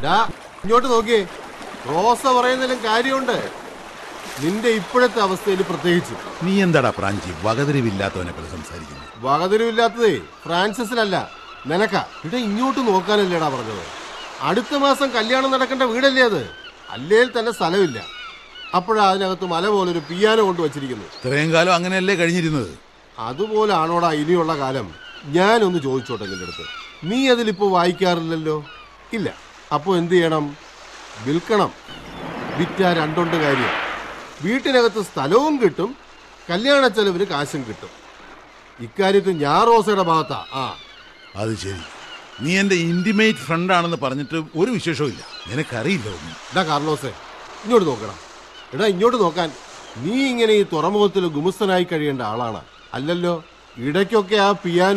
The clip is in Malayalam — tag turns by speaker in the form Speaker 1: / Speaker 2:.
Speaker 1: ഡാ ഇങ്ങോട്ട് നോക്കിയേ റോസ പറയുന്നതിലും കാര്യമുണ്ട് നിന്റെ ഇപ്പോഴത്തെ അവസ്ഥയിൽ പ്രത്യേകിച്ച്
Speaker 2: നീ എന്താടാ പ്രാഞ്ചി വകതിരിവില്ലാത്തവനെ പോലെ സംസാരിക്കുന്നു
Speaker 1: വകതിരിവില്ലാത്തതേ ഫ്രാൻസിസിനല്ല നിനക്ക ഇവിടെ ഇങ്ങോട്ട് നോക്കാനല്ലേടാ പറഞ്ഞത് അടുത്ത മാസം കല്യാണം നടക്കേണ്ട വീടല്ലേ അത് അല്ലേൽ തന്നെ സ്ഥലമില്ല അപ്പോഴാ അതിനകത്ത് മല പോലൊരു പിയാനോ കൊണ്ട് വച്ചിരിക്കുന്നു
Speaker 2: ഇത്രയും കാലം അങ്ങനെയല്ലേ കഴിഞ്ഞിരുന്നത്
Speaker 1: അതുപോലാണോടാ ഇനിയുള്ള കാലം ഞാനൊന്ന് ചോദിച്ചോട്ടെ നിന്റെ അടുത്ത് നീ അതിലിപ്പോ വായിക്കാറില്ലല്ലോ ഇല്ല അപ്പോ എന്ത് ചെയ്യണം വിൽക്കണം വിറ്റാ രണ്ടുണ്ട് കാര്യം വീട്ടിനകത്ത് സ്ഥലവും കിട്ടും കല്യാണ ചെലവിന് കാശും കിട്ടും ഇക്കാര്യത്തിൽ ഞാൻ റോസയുടെ ഭാഗത്താ ആ
Speaker 2: അത് ശരി നീ എന്റെ ഇന്റിമേറ്റ് ഫ്രണ്ടാണെന്ന് പറഞ്ഞിട്ട് ഒരു വിശേഷവും ഇല്ല നിനക്കറിയില്ല ഒന്നും
Speaker 1: എടാ കാർലോസേ ഇങ്ങോട്ട് നോക്കണം എടാ ഇങ്ങോട്ട് നോക്കാൻ നീ ഇങ്ങനെ ഈ തുറമുഖത്തിൽ ഗുമസ്തനായി കഴിയേണ്ട ആളാണ് അല്ലല്ലോ ഇടയ്ക്കൊക്കെ ആ പിയാനോ